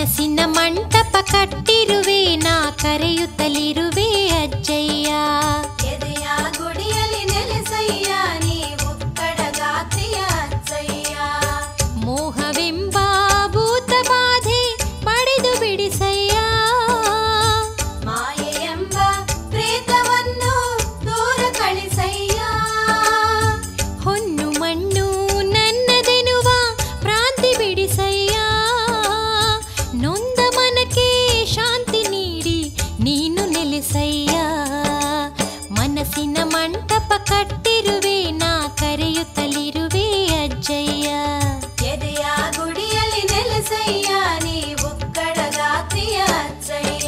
ಮನಸ್ಸಿನ ಮಂಟಪ ಕಟ್ಟಿರುವೆ ನಾ ಕರೆಯುತ್ತಲಿರುವೆ ಅಜ್ಜಯ್ಯ ಎದೆಯ ಗುಡಿಯಲ್ಲಿ ನೆಲೆಸಯ್ಯ ನೀವು ಕಡಗಾತ್ರಿಯ ಅಚ್ಚಯ್ಯ ಮೋಹವೆಂಬ ಭೂತ ಬಾಧೆ ಪಡೆದು ಬಿಡಿಸಯ್ಯ ಮಾಯೆ ಎಂಬ ಪ್ರೇತವನ್ನು ದೂರ ಕಳಿಸಯ್ಯ ಹೊನ್ನು ಮಣ್ಣು ನನ್ನದೆನುವ ಭ್ರಾಂತಿ ಬಿಡಿಸಯ್ಯ ನೊಂದ ಮನಕ್ಕೆ ಶಾಂತಿ ನೀಡಿ ನೀನು ನೆಲೆಸಯ್ಯ ಮನಸ್ಸಿನ ಮಂಟಪ ಕಟ್ಟಿರುವೆ ನಾ ಕರೆಯುತ್ತಲಿರುವೆ ಅಜ್ಜಯ್ಯ ಎದೆಯ ಗುಡಿಯಲ್ಲಿ ನೆಲೆಸಯ್ಯ ನೀವು ಕಡಗಾತ್ರಿಯ ಅಚ್ಚಯ್ಯ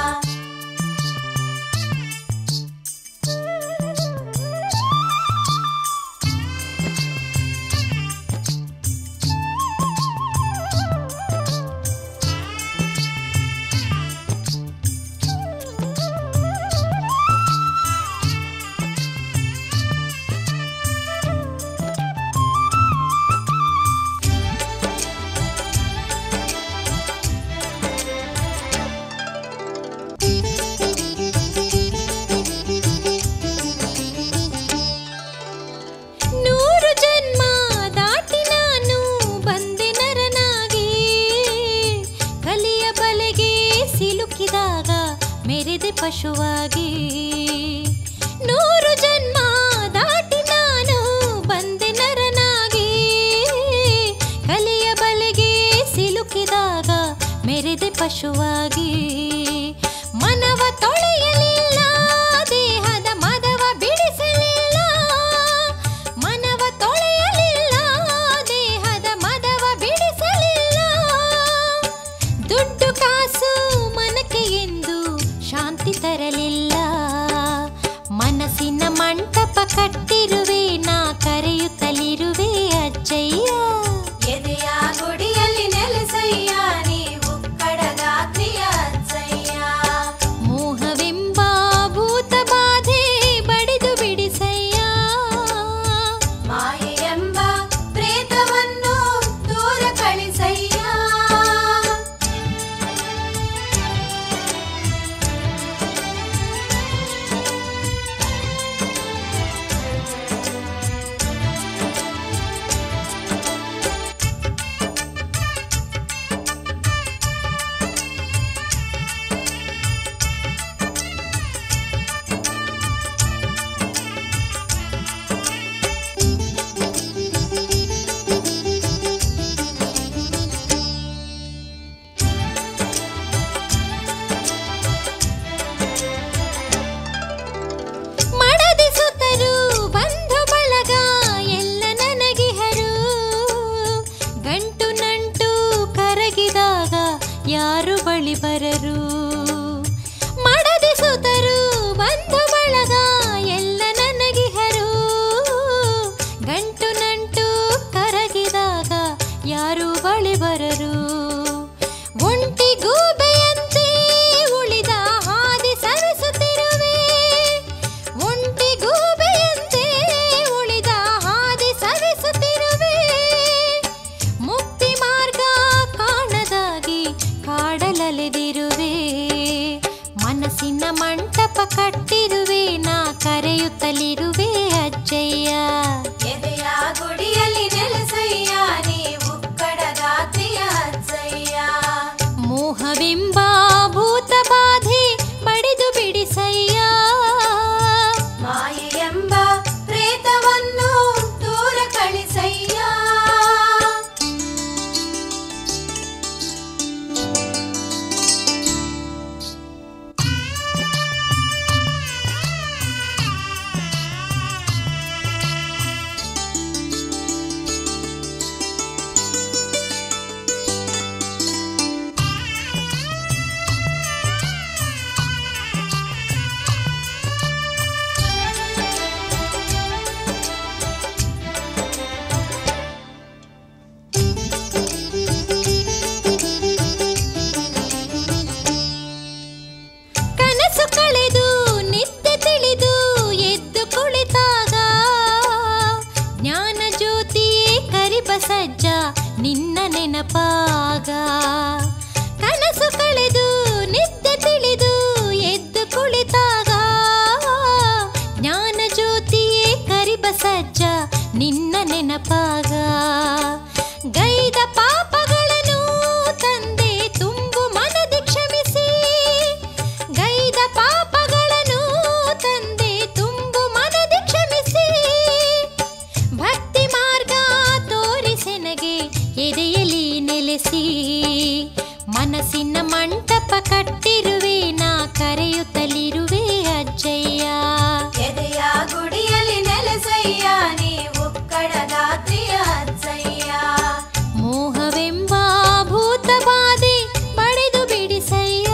ನೂರು ಜನ್ಮ ದಾಟಿ ನಾನು ಬಂದೆ ನರನಾಗಿ ಕಲಿಯ ಬಲೆಗೆ ಸಿಲುಕಿದಾಗ ಮೆರೆದೆ ಪಶುವಾಗಿ ನೂರು ಜನ್ಮ ದಾಟಿ ನಾನು ಬಂದೆ ನರನಾಗಿ ಕಲಿಯ ಬಲೆಗೆ ಸಿಲುಕಿದಾಗ ಮೆರೆದೆ ಪಶುವಾಗಿ ಮನವ ತೊಳೆಯಲಿಲ್ಲ ದೇಹದ ಮದವ ಬಿಡಿಸಲಿಲ್ಲ ಮನವ ತೊಳೆಯಲಿಲ್ಲ ದೇಹದ ಮದವ ಬಿಡಿಸಲಿಲ್ಲ ದುಡ್ಡು ಕಾಸು ಮನಕ್ಕೆ ಎಂದು ಶಾಂತಿ ತರಲಿಲ್ಲ ಮನಸ್ಸಿನ ಮಂಟಪ ಕಟ್ಟಿರುವೆ ನಾ ಕರೆಯುತ್ತಲಿರುವೆ ಅಜ್ಜಯ್ಯ ಎದೆಯ ಗುಡಿಯಲ್ಲಿ ನೆಲೆಸಯ್ಯ ನೀವು ಕಡಗಾತ್ರಿಯ ಅಚ್ಚಯ್ಯ ಮೋಹವೆಂಬ ಭೂತ ಬಾಧೆ ಬಡಿದು ಬಿಡಿಸಯ್ಯ ಮಾಯೆ ಎಂಬ ಪ್ರೇತವನ್ನು ದೂರ ಕಳಿಸಯ್ಯ ಮಡದಿ ಸುತರು ಬಂಧು ಬಳಗ ಎಲ್ಲ ನನಗಿಹರು ಗಂಟು ನಂಟು ಕರಗಿದಾಗ ಯಾರು ಬಳಿ ಬರರು ಮಡದಿ ಸುತರು ಬಂಧು ಬಳಗ ಎಲ್ಲ ನನಗಿಹರು ಗಂಟು ನಂಟು ಕರಗಿದಾಗ ಯಾರು ಬಳಿ ಬರರು ಒಂಟಿ ಗೂಬೆಯಂತೆ ಉಳಿದ ಹಾದಿ ಸವಿಸುತ್ತಿರುವೆ ಒಂಟಿ ಗೂಬೆಯಂತೆ ಉಳಿದ ಹಾದಿ ಸವಿಸುತ್ತಿರುವೆ ಮುಕ್ತಿ ಮಾರ್ಗ ಕಾಣದಾಗಿ ಕಾಡಲಲೆದಿರುವೆ ಮನಸ್ಸಿನ ಮಂಟಪ ಕಟ್ಟಿರುವೆ ನಾ ಕರೆಯುತ್ತಲಿರುವೆ ಅಜ್ಜಯ್ಯ ಎದೆಯ ಗುಡಿಯಲ್ಲಿ ನೆಲೆಸಯ್ಯ ನೀವು ಕಡಗಾತ್ರಿಯ ಅಚ್ಚಯ್ಯ ಮೋಹವೆಂಬ ಭೂತ ಬಾಧೆ ಬಡಿದು ಬಿಡಿಸಯ್ಯ ಮಾಯೆ ಎಂಬ ಪ್ರೇತವನ್ನು ದೂರ ಕಳಿಸಯ್ಯ ಕನಸು ಕಳೆದು ನಿತ್ಯ ತಿಳಿದು ಎದ್ದು ಕುಳಿತಾಗ ಜ್ಞಾನ ಜ್ಯೋತಿಯೇ ಕರಿಬಸಜ್ಜ ನಿನ್ನ ನೆನಪಾಗ ಕನಸು ಕಳೆದು ನಿದ್ದೆ ತಿಳಿದು ಎದ್ದು ಕುಳಿತಾಗ ಜ್ಞಾನ ಜ್ಯೋತಿಯೇ ಕರಿಬಸಜ್ಜ ನಿನ್ನ ನೆನಪಾಗ ಗೈದ ಪಾಪಗಳನ್ನು ತಂದೆ ತುಂಬು ಮನದಿ ಕ್ಷಮಿಸಿ ಗೈದ ಪಾಪಗಳನ್ನು ತಂದೆ ತುಂಬು ಮನದಿ ಕ್ಷಮಿಸಿ ಭಕ್ತಿ ಮಾರ್ಗ ತೋರಿಸೆನಗೆ ಎದೆಯಲಿ ನೆಲೆಸಿ ಮನಸ್ಸಿನ ಮಂಟಪ ಕಟ್ಟಿರುವೆ ನಾ ಕರೆಯುತ್ತಲಿರುವೆ ಅಜ್ಜಯ್ಯ ಎದೆಯ ಗುಡಿಯಲ್ಲಿ ನೆಲೆಸಯ್ಯ ನೀವು ಕಡದಾತ್ರಿಯ ಅಜ್ಜಯ್ಯ ಮೋಹವೆಂಬ ಭೂತ ಬಾಧೆ ಪಡೆದು ಬಿಡಿಸಯ್ಯ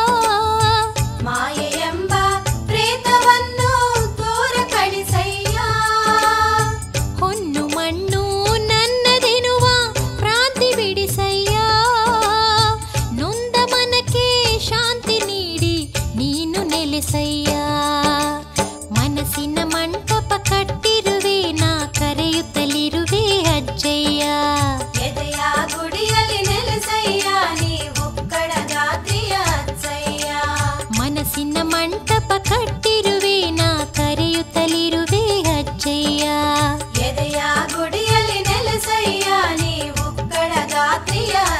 ಮಾಯೆ ಎಂಬ ಪ್ರೇತವನ್ನು ದೂರ ಕಳಿಸಯ್ಯ ಹೊನ್ನು ಮಣ್ಣು ನನ್ನದೆನುವ ಭ್ರಾಂತಿ ಬಿಡಿಸಯ್ಯ ನೊಂದ ಮನಕ್ಕೆ ಶಾಂತಿ ನೀಡಿ ನೀನು ನೆಲೆಸಯ್ಯ ಮನಸ್ಸಿನ ಮಂಟಪ ಕಟ್ಟಿರುವೆ ನಾ ಕರೆಯುತ್ತಲಿರುವೆ ಅಜ್ಜಯ್ಯ ಎದೆಯ ಗುಡಿಯಲ್ಲಿ ನೆಲೆಸಯ್ಯ ನೀವು ಕಡದಾತ್ರಿಯ ಅಜ್ಜಯ್ಯ ಮನಸ್ಸಿನ ಮಂಟಪ ಕಟ್ಟಿರುವೆ ನಾ ಕರೆಯುತ್ತಲಿರುವೆ ಅಜ್ಜಯ್ಯ ಎದೆಯ ಗುಡಿಯಲ್ಲಿ ನೆಲೆಸಯ್ಯ ನೀವು ಕಡದಾತ್ರಿಯ